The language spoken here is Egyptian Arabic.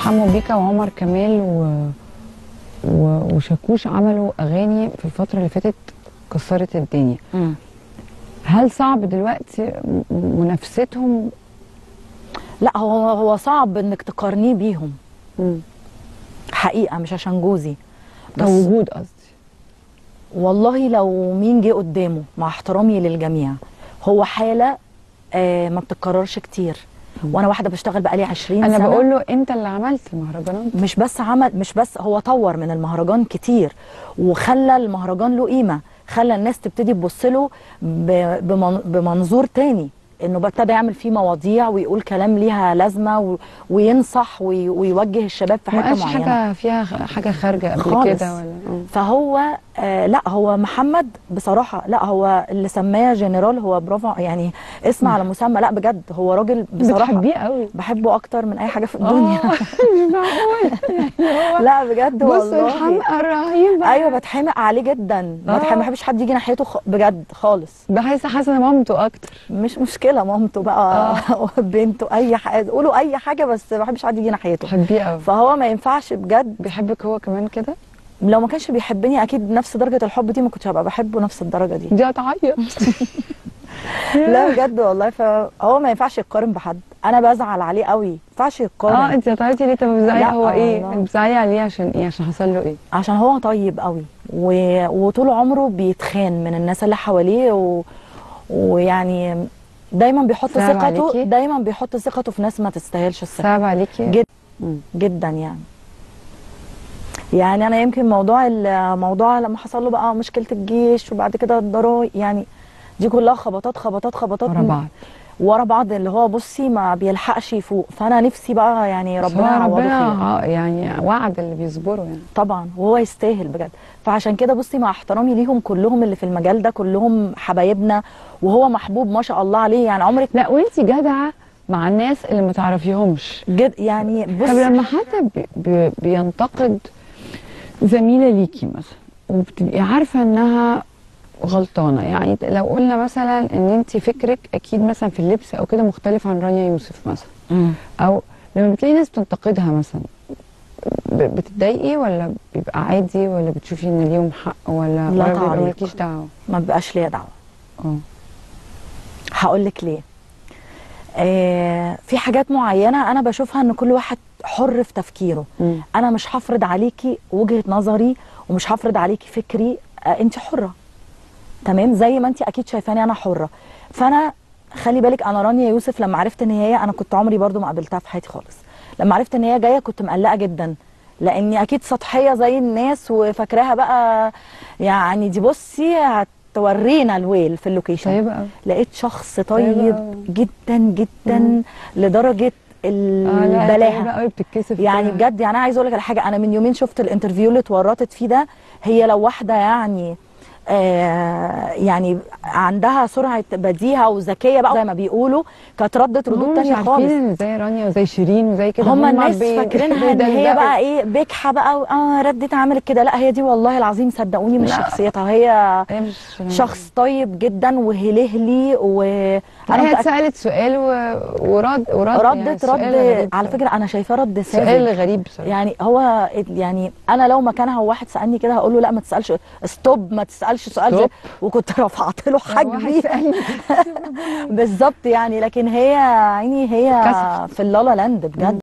حمو بيكا وعمر كمال و... و... وشاكوش عملوا اغاني في الفتره اللي فاتت كسرت الدنيا مم. هل صعب دلوقتي م- منافستهم لا هو هو صعب انك تقارنيه بيهم حقيقه مش عشان جوزي بس كوجود قصدي والله لو مين جه قدامه مع احترامي للجميع هو حاله آه ما بتتكررش كتير وانا واحده بشتغل بقالي 20 انا سنه بقول له انت اللي عملت المهرجانات مش بس عمل مش بس هو طور من المهرجان كتير وخلى المهرجان له قيمه خلى الناس تبتدي تبص له ب- بمن- بمنظور تاني انه بقى ابتدى يعمل فيه مواضيع ويقول كلام ليها لازمه و- وينصح وي- ويوجه الشباب في ما حته قالش معينه حاجه فيها خ- حاجه خارجه قبل خالص. كده ولا آه. فهو آه لا هو محمد بصراحه لا هو اللي سماه جنرال هو برافو يعني اسم على مسمى لا بجد هو راجل بصراحه بتحبيه قوي بحبه اكتر من اي حاجه في الدنيا آه، مش معقول يعني هو لا بجد بص والله الحمقى الرهيبه ايوه بتحمق عليه جدا ما آه. بتحمق- ما بحبش حد يجي ناحيته خ... بجد خالص بحس حاسه مامته اكتر مش مشكله مامته بقى بنته اي حاجه قولوا اي حاجه بس ما بحبش حد يجي ناحيته بحبيه قوي فهو ما ينفعش بجد بيحبك هو كمان كده لو ما كانش بيحبني اكيد نفس درجه الحب دي ما كنتش هبقى بحبه نفس الدرجه دي دي هتعيط لا بجد والله فهو ما ينفعش يتقارن بحد انا بزعل عليه قوي ما ينفعش يتقارن اه انت هتعيطي ليه طب بتزعلي لا، هو ايه والله. انت بتزعلي عليه عشان ايه عشان حصل له ايه عشان هو طيب قوي و... وطول عمره بيتخان من الناس اللي حواليه و... ويعني دايما بيحط صعب ثقته عليكي؟ دايما بيحط ثقته في ناس ما تستاهلش الثقه صعب عليكي جد مم. جدا يعني يعني انا يمكن موضوع الموضوع لما حصل له بقى مشكله الجيش وبعد كده الضرايب يعني دي كلها خبطات خبطات خبطات ورا بعض ورا بعض اللي هو بصي ما بيلحقش يفوق فانا نفسي بقى يعني بس ربنا هو يعوضه ربنا خير ع- يعني وعد اللي بيصبروا يعني طبعا وهو يستاهل بجد فعشان كده بصي مع احترامي ليهم كلهم اللي في المجال ده كلهم حبايبنا وهو محبوب ما شاء الله عليه يعني عمرك لا وانت جدعه مع الناس اللي ما تعرفيهمش جد يعني طب بص لما حد بي بي بينتقد زميله ليكي مثلا وبتبقي عارفه انها غلطانه يعني لو قلنا مثلا ان انت فكرك اكيد مثلا في اللبس او كده مختلف عن رانيا يوسف مثلا مم. او لما بتلاقي ناس بتنتقدها مثلا ب- بتتضايقي ولا بيبقى عادي ولا بتشوفي ان ليهم حق ولا لا ولا بيبقى تعليق. مالكيش دعوه ما بيبقاش ليا دعوه اه هقول لك ليه آه في حاجات معينه انا بشوفها ان كل واحد حر في تفكيره مم. انا مش هفرض عليكي وجهه نظري ومش هفرض عليكي فكري آه انت حره تمام زي ما انت اكيد شايفاني انا حره فانا خلي بالك انا رانيا يوسف لما عرفت ان هي انا كنت عمري برضو ما قابلتها في حياتي خالص لما عرفت ان هي جايه كنت مقلقه جدا لاني اكيد سطحيه زي الناس وفاكراها بقى يعني دي بصي هتورينا الويل في اللوكيشن طيبه قوي لقيت شخص طيبة طيب أوي. جدا جدا لدرجه البلاهه طيبه قوي بتتكسف يعني كده. بجد يعني انا عايزه اقول لك على حاجه انا من يومين شفت الانترفيو اللي اتورطت فيه ده هي لو واحده يعني آه يعني عندها سرعه بديهه وذكيه بقى زي ما بيقولوا كانت ردت هم ردود مش تانية عارفين خالص ان زي رانيا وزي شيرين وزي كده هم الناس بي- فاكرينها ان هي بيدلدقوا. بقى ايه بجحه بقى و- اه ردت عملت كده لا هي دي والله العظيم صدقوني مش لا. شخصيتها هي هي مش شخص طيب جدا وهلهلي وانا هي متأكدة اتسالت سؤال و... ورد ورد يعني ردت سؤال رد غريب على بصراحة. فكره انا شايفاه رد ساذج سؤال غريب بصراحه يعني هو يعني انا لو مكانها وواحد سالني كده هقول له لا ما تسالش ستوب ما تسالش سؤال زي ستوب. وكنت رفعت له واحد حاجبي سألني بالظبط يعني لكن هي عيني هي كسفت. في اللالا لاند بجد